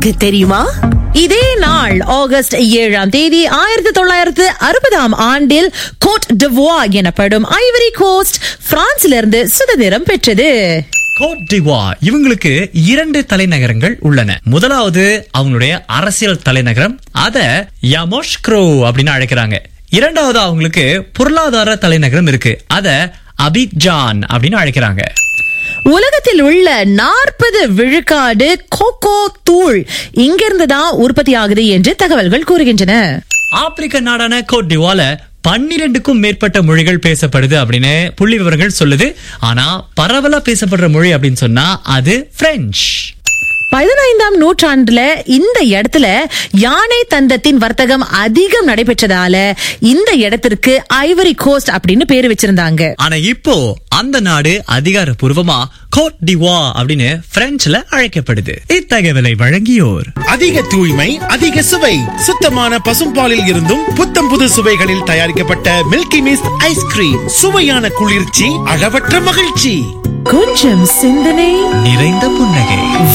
உங்களுக்கு தெரியுமா இதே நாள் ஆகஸ்ட் ஏழாம் தேதி ஆயிரத்தி தொள்ளாயிரத்து அறுபதாம் ஆண்டில் கோட் டிவோா எனப்படும் ஐவரி கோஸ்ட் பிரான்சிலிருந்து சுதந்திரம் பெற்றது கோட் டிவா இவங்களுக்கு இரண்டு தலைநகரங்கள் உள்ளன முதலாவது அவங்களுடைய அரசியல் தலைநகரம் அத யாமோஷ்க்ரோ அப்படின்னு அழைக்கிறாங்க இரண்டாவது அவங்களுக்கு பொருளாதார தலைநகரம் இருக்கு அத அபிஜான் அப்படின்னு அழைக்கிறாங்க உலகத்தில் உள்ள நாற்பது விழுக்காடு கோகோ தூள் இங்கிருந்து தான் உற்பத்தி ஆகுது என்று தகவல்கள் கூறுகின்றன ஆப்பிரிக்க நாடான கோட் டிவால பன்னிரெண்டுக்கும் மேற்பட்ட மொழிகள் பேசப்படுது அப்படின்னு புள்ளி விவரங்கள் சொல்லுது ஆனா பரவலா பேசப்படுற மொழி அப்படின்னு சொன்னா அது பிரெஞ்சு பதினைந்தாம் நூற்றாண்டுல இந்த இடத்துல யானை தந்தத்தின் வர்த்தகம் அதிகம் நடைபெற்றதால இந்த இடத்திற்கு ஐவரி கோஸ்ட் அப்படின்னு பேரு வச்சிருந்தாங்க ஆனா இப்போ அந்த நாடு அதிகாரப்பூர்வமா கோட் டிவா அப்படின்னு பிரெஞ்சுல அழைக்கப்படுது இத்தகவலை வழங்கியோர் அதிக தூய்மை அதிக சுவை சுத்தமான பசும்பாலில் இருந்தும் புத்தம் புது சுவைகளில் தயாரிக்கப்பட்ட மில்கி மிஸ்ட் ஐஸ்கிரீம் சுவையான குளிர்ச்சி அளவற்ற மகிழ்ச்சி கொஞ்சம் சிந்தனை நிறைந்த புன்னகை